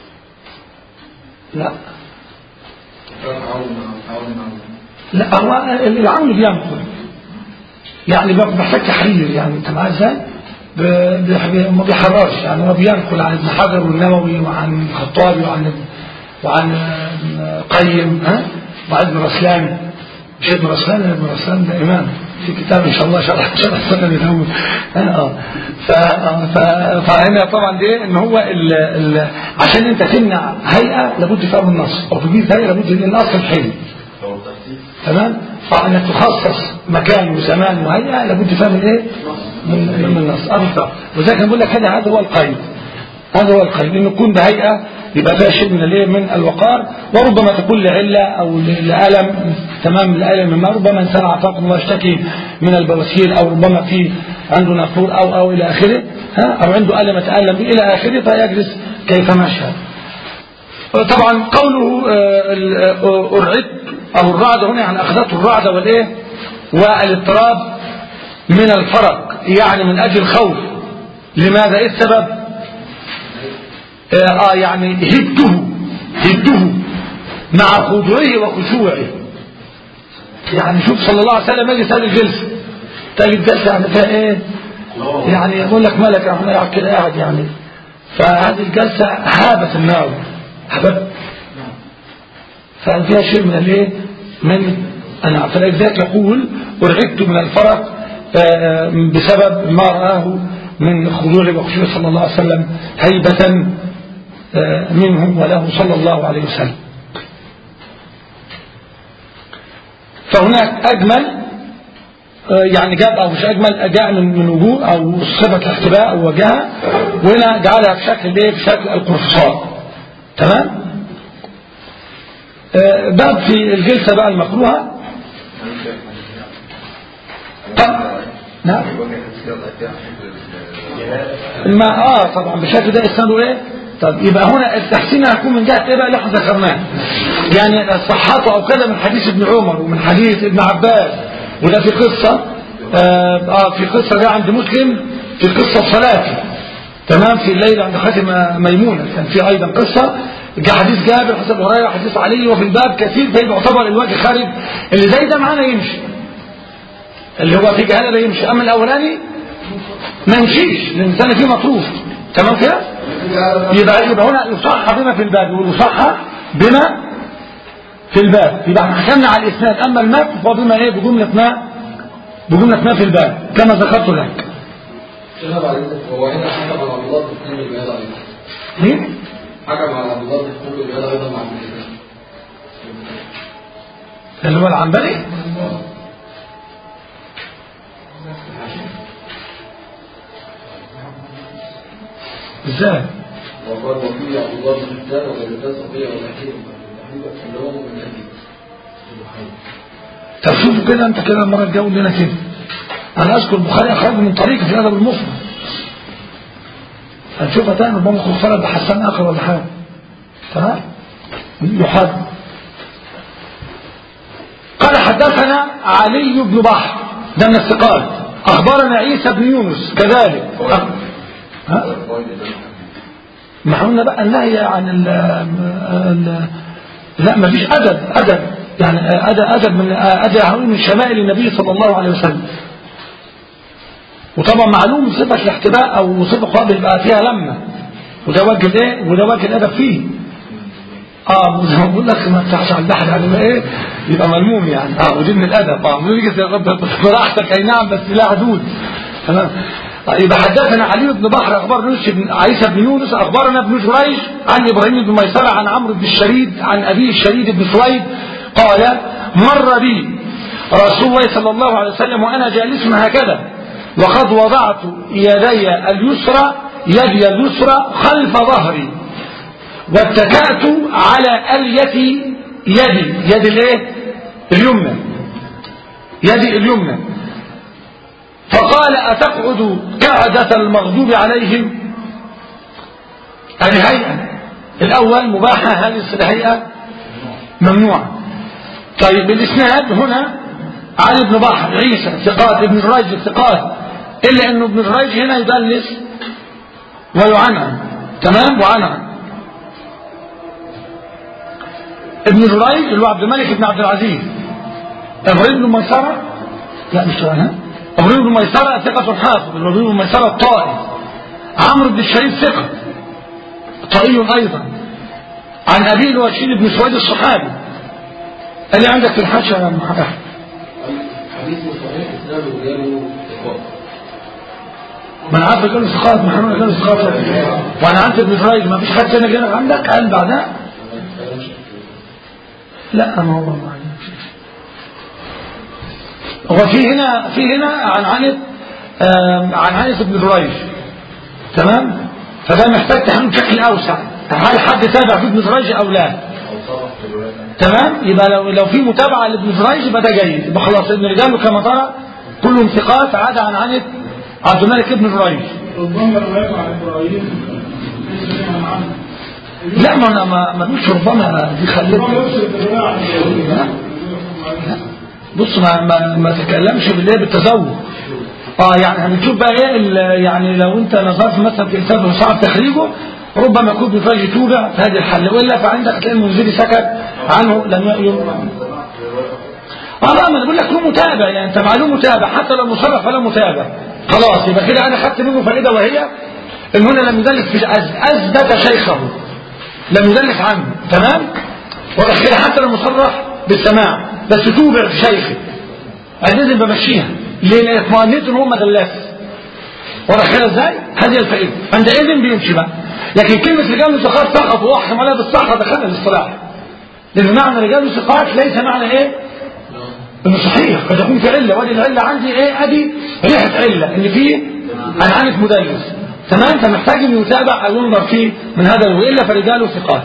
لا شرح عون مع عون مع لا هو العون بينقل يعني بيبقى محتاج تحرير يعني انت معايا ازاي؟ ب- ب- ما بيحررش يعني هو بينقل عن ابن حجر والنووي وعن الخطابي وعن وعن آه، قيم ها وعن ابن رسلان مش ابن رسلان ابن رسلان ده إمام في كتاب إن شاء الله شرح شرح السنة الأول اه ف- آه، ف- فهنا طبعا دي إن هو ال ال عشان أنت تمنع هيئة لابد فيها من النص أو تجيب هيئة لابد من الأصل الحلم تمام فانك تخصص مكان وزمان وهيئه لابد فيها من ايه من من النص افضل وذلك أنا بقول لك هذا هذا هو القيد هذا هو القيد انه يكون بهيئه يبقى فيها شيء من الايه من الوقار وربما تكون لعله او ل- لالم تمام الالم ما ربما انسان اعتقد الله يشتكي من البواسير او ربما في عنده نافور او او الى اخره ها او عنده الم يتالم به الى اخره فيجلس كيفما شاء طبعا قوله آه، ال- آه، أرعدت أو الرعد هنا يعني أخذته الرعد والإيه والاضطراب من الفرق يعني من أجل خوف لماذا إيه السبب آه آه، يعني هبته هبته مع خضوعه وخشوعه يعني شوف صلى الله عليه وسلم يجي سال الجلسة تجد جلسة يعني فيها ايه يعني يقول لك ملك احنا قاعد كده قاعد يعني فهذه الجلسة هابت النار هبت ففيها شيء من الايه من انا فلذلك يقول ارعدت من الفرق آه، بسبب ما رآه من خضوع وخشوع صلى الله عليه وسلم هيبة آه، منه وله صلى الله عليه وسلم فهناك أجمل آه، يعني جاب أو مش أجمل جاء من من وجوه أو صفة الاحتباء أو وجهها وهنا جعلها في شكل إيه في شكل القرصان تمام آه، باب في الجلسة بقى المكروهة طب نعم ما اه طبعا بشكل ده اسناده ايه طب يبقى هنا التحسين هيكون من جهه ايه بقى اللي احنا ذكرناه يعني صحته او كذا من حديث ابن عمر ومن حديث ابن عباس وده في قصه اه, آه في قصه ده عند مسلم في قصه صلاته تمام في الليل عند خاتم ميمونه كان في ايضا قصه جاء حديث جابر حديث ابو هريره حديث علي وفي الباب كثير فيبقى يعتبر الوجه خارج اللي زي ده معانا يمشي اللي هو في جهاله ده يمشي اما الاولاني ما يمشيش الانسان فيه مطروف تمام كده يبقى يبقى هنا يصح بما في الباب ويصح بما في الباب يبقى احنا حكمنا على الاسناد اما المتن فهو بما ايه بجمله ما بجمله ما في الباب كما ذكرت لك شيخ بعد اذنك هو هنا حكم على عبد الله في الحكم البياض ايضا مين حكم على عبد الله في الحكم البياض ايضا مع ابن هشام اللي هو العنبري ازاي وقال وفي عبد الله بن حسان وجلدات صفيه والحكيم اللي هو من الحديث طب شوفوا كده انت كده المره الجايه قول لنا كده انا اذكر البخاري اخرجه من طريق في الادب المفرد هنشوفها تاني ربما يكون فرد بحسن اخر ولا حاجه تمام يحد قال حدثنا علي بن بحر ده من الثقات اخبرنا عيسى بن يونس كذلك أخ- ها ما احنا قلنا بقى النهي عن ال ال لا ما فيش ادب ادب يعني ادب ادب من ادب من شمائل النبي صلى الله عليه وسلم وطبعا معلوم صفه الاحتباء او صفه قابل يبقى فيها لمه وده وجه الايه وده وجه الادب فيه اه زي ما بقول لك ما تفتحش على البحر يعني ما ايه يبقى ملموم يعني اه ودي من الادب اه يجي براحتك اي نعم بس لا حدود تمام آه، يبقى حدثنا علي بن بحر اخبار يوسف بن عيسى بن يونس اخبرنا ابن جريج عن ابراهيم بن ميسره عن عمرو بن الشريد عن ابيه الشريد بن سويد قال مر بي رسول الله صلى الله عليه وسلم وانا جالس هكذا وقد وضعت يدي اليسرى يدي اليسرى خلف ظهري واتكأت على ألية يدي يد الايه اليمنى يدي اليمنى فقال أتقعد قعدة المغضوب عليهم هذه هيئة الأول مباحة هذه الهيئة ممنوعة طيب الإسناد هنا علي بن بحر عيسى ثقات ابن جريج ثقات إلا أنه ابن جريج هنا يدلس ويعنعن تمام وعنعن ابن جريج اللي هو عبد الملك بن عبد العزيز ابراهيم بن ميسرة لا مش ها ابراهيم بن ميسرة ثقة حافظ ابراهيم بن ميسرة الطائي عمرو بن الشريف ثقة طائي أيضا عن أبي الوشيل بن سويد الصحابي اللي عندك في الحاشية يا محمد حديث صحيح اسناد رجاله ثقات ما انا عارف رجال الثقات محمد رجال الثقات وانا عندي ابن فرايج ما فيش حد تاني غيرك عندك قال بعدها ما تكلمش لا ما هو ما هو في هنا في هنا عن عنت آم، عن عنت بن جريج تمام فده محتاج تحمل بشكل اوسع هل حد تابع في ابن جريج او لا او صرح في الروايه تمام يبقى لو لو في متابعه لابن جريج يبقى ده جيد يبقى خلاص ابن رجاله كما ترى كلهم ثقات عدا عن عنت عبد الملك بن جريج ربما روايته عن ابراهيم ليس فيها عنه لا ما انا ما ما نقولش ربما دي ربما خلتني يفسد الروايه عن ابراهيم بص ما ما, ما تتكلمش بالله بالتزوج اه يعني هنشوف بقى ايه ال- يعني لو انت نظرت مثلا في كتاب وصعب تخريجه ربما يكون بفرج توبع في هذه الحل والا فعندك تلاقي المنذري سكت عنه لم يؤمن اه لا ما انا بقول لك له متابع يعني انت معلوم متابع حتى لو مصرف فلا متابع خلاص يبقى كده انا خدت منه فائده وهي ان هنا لم يدلس في أز- اثبت شيخه لم يدلس عنه تمام واضح كده حتى لو مصرح بالسماع بس توبع في شيخه لازم بمشيها ليه لان اطمئنيت ان هو ما دلس واضح كده ازاي هذه الفائده عندئذ بيمشي بقى لكن كلمه رجال الثقات سقط واحكم عليها بالصحه دخلنا الاصطلاح لان معنى رجال الثقات ليس معنى ايه انه صحيح قد يكون في عله وادي العله عندي ايه ادي ريحه عله ان في عنعنه مدلس تمام فمحتاج ان يتابع او ينظر فيه من هذا والا فرجاله ثقات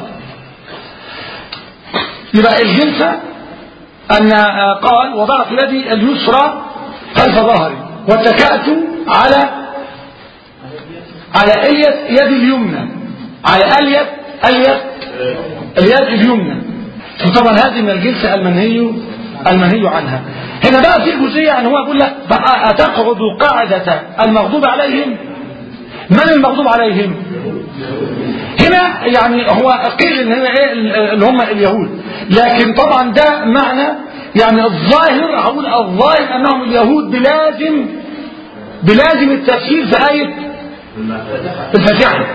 يبقى الجلسه ان آه، قال وضعت يدي اليسرى خلف ظهري واتكأت على على الية يدي اليمنى على الية الية اليد اليمنى وطبعا هذه من الجلسة المنهي المنهي عنها هنا بقى في جزئية يعني هو يقول لك بقى أتقعد قاعدة المغضوب عليهم من المغضوب عليهم هنا يعني هو قيل ان هنا ايه اللي هم اليهود لكن طبعا ده معنى يعني الظاهر هقول الظاهر انهم اليهود بلازم بلازم التفسير في آية الفاتحة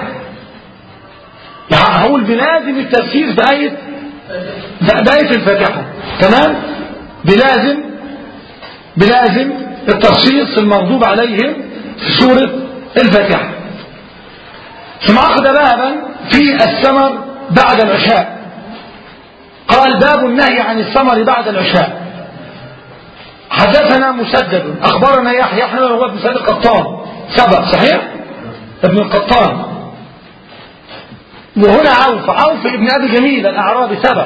يعني هقول بلازم التفسير في آية في آية الفاتحة تمام بلازم بلازم التخصيص المغضوب عليهم في سورة الفاتحة ثم أخذ بابا في الثمر بعد العشاء قال باب النهي عن الثمر بعد العشاء حدثنا مسدد أخبرنا يحيى يحيى هو ابن سيد القطان سبق صحيح ابن القطان وهنا عوف عوف ابن أبي جميل الأعرابي سبق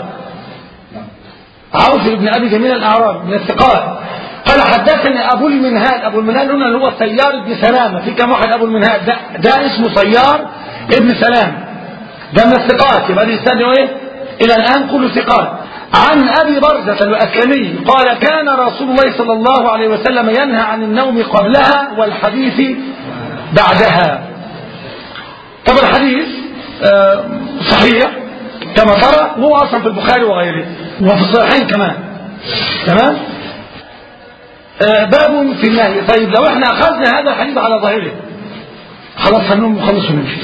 عوف ابن أبي جميل الأعرابي من الثقات قال حدثني أبو المنهال أبو المنهال هنا اللي هو سيار ابن سلامة في كم واحد أبو المنهال ده, ده اسمه سيار ابن سلام ده من الثقات يبقى دي استنوا ايه الى الان كله ثقات عن ابي برزة الاسلمي قال كان رسول الله صلى الله عليه وسلم ينهى عن النوم قبلها والحديث بعدها طب الحديث آه، صحيح كما ترى هو اصلا في البخاري وغيره وفي الصحيحين كمان تمام آه، باب في النهي طيب لو احنا اخذنا هذا الحديث على ظاهره خلاص هنقوم نخلص ونمشي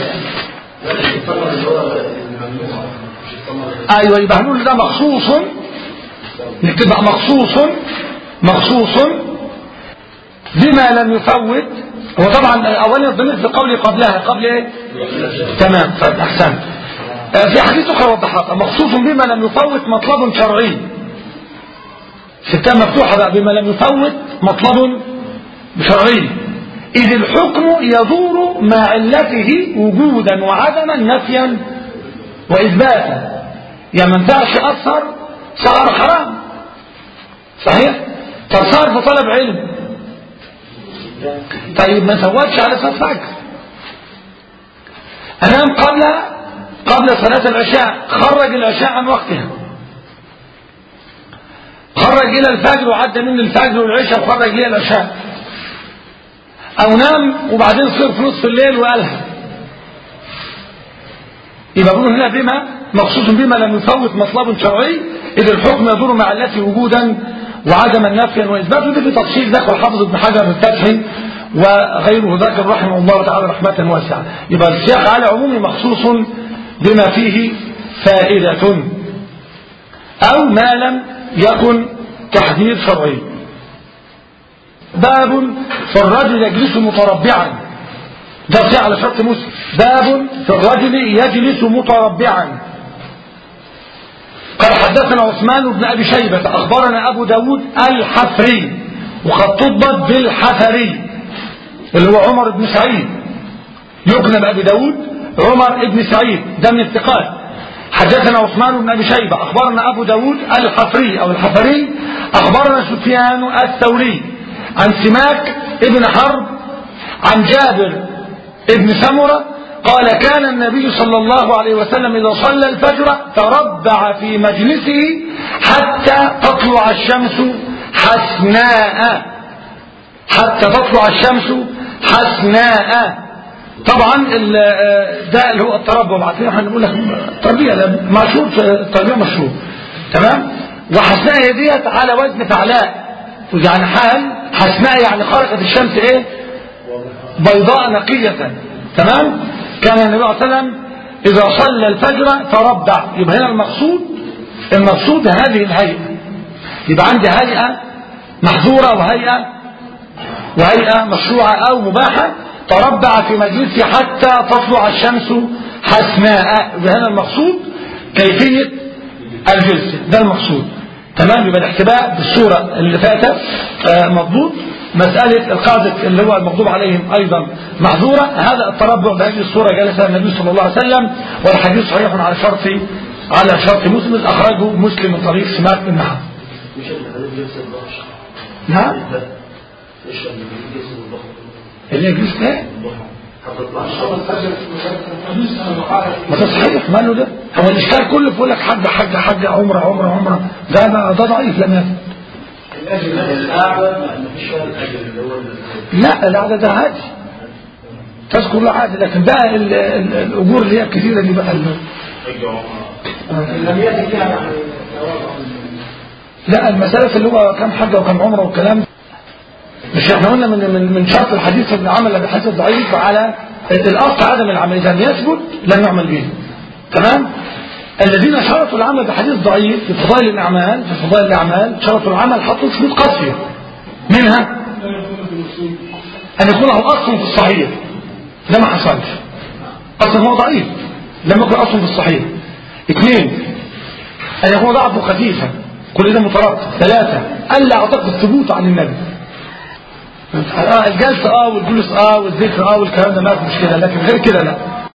ايوه يبقى هنقول ده مخصوص نكتبها مخصوص مخصوص بما لم يفوت هو طبعا اولا الضمير في قولي قبلها قبل ايه تمام طيب احسنت آه، في حديث اخرى وضحتها مخصوص بما لم يفوت مطلب شرعي ستة مفتوحة بقى بما لم يفوت مطلب شرعي إذ الحكم يدور مع علته وجودا وعدما نفيا وإثباتا يعني ما ينفعش أثر صار حرام صحيح طب صار في طلب علم طيب ما سوتش على صلاة فجر أنام قبل قبل صلاة العشاء خرج العشاء عن وقتها خرج إلى الفجر وعدى من الفجر والعشاء وخرج إلى العشاء أو نام وبعدين صير في نصف الليل وقالها يبقى بقول هنا بما مخصوص بما لم يفوت مطلب شرعي إذ الحكم يدور مع التي وجودا وعدما نفيا واثباتا ده في تفصيل ذكر الحافظ ابن حجر في الفتح وغيره ذكر رحمه الله تعالى رحمه واسعه يبقى السياق على عمومي مخصوص بما فيه فائده او ما لم يكن تحديد شرعي باب في الرجل يجلس متربعا ده صحيح على شرط مسلم باب في الرجل يجلس متربعا قال حدثنا عثمان بن أبي شيبة أخبرنا أبو داود الحفري وقد تضبط بالحفري اللي هو عمر بن سعيد يقنى بأبي داود عمر بن سعيد ده من الثقات حدثنا عثمان بن أبي شيبة أخبرنا أبو داود الحفري أو الحفري أخبرنا سفيان الثوري عن سماك ابن حرب عن جابر ابن سمرة قال كان النبي صلى الله عليه وسلم إذا صلى الفجر تربع في مجلسه حتى تطلع الشمس حسناء حتى تطلع الشمس حسناء طبعا ده اللي هو التربع بعد احنا نقول لك التربية مشهور التربية مشهور تمام وحسناء هي ديت على وزن فعلاء يعني حال حسناء يعني خرجت الشمس ايه بيضاء نقية تمام كان النبي صلى الله عليه وسلم إذا صلى الفجر تربع يبقى هنا المقصود المقصود هذه الهيئة يبقى عندي هيئة محظورة وهيئة وهيئة مشروعة أو مباحة تربع في مجلسه حتى تطلع الشمس حسناء يبقى هنا المقصود كيفية الجلسة ده المقصود تمام يبقى الاحتباء بالصورة اللي فاتت آه مضبوط مسألة القاعدة اللي هو المغضوب عليهم أيضا معذورة هذا التربع بهذه الصورة جلس النبي صلى الله عليه وسلم والحديث صحيح على شرط على شرط مسلم أخرجه مسلم من طريق سماك بن محمد نعم اللي يجلس ايه ما ده صحيح ماله ده هو الاشكال كله بيقول لك حج حج حج عمره عمره عمره ده ده ضعيف لم يثبت لا القعده ده عادي تذكر له عادي لكن بقى ال- ال- الاجور اللي هي الكثيره دي بقى اللي لم يأتي فيها يعني لا المسألة اللي هو كم حجة وكم عمره والكلام مش احنا قلنا من من من شرط الحديث ان العمل بحيث ضعيف على الاصل عدم العمل اذا لم يثبت لم يعمل به تمام الذين شرطوا العمل بحديث ضعيف في فضائل الاعمال في فضائل الاعمال شرطوا العمل حطوا شروط قاسيه منها ان يكون له اصل في الصحيح ده ما حصلش اصلا هو ضعيف لم يكن اصل في الصحيح اثنين ان يكون ضعفه خفيفا كل ده مترابط ثلاثة ألا أعتقد ثبوت عن النبي آه الجلسة اه والجلوس اه والذكر اه والكلام ده ما في مشكلة لكن غير كده لا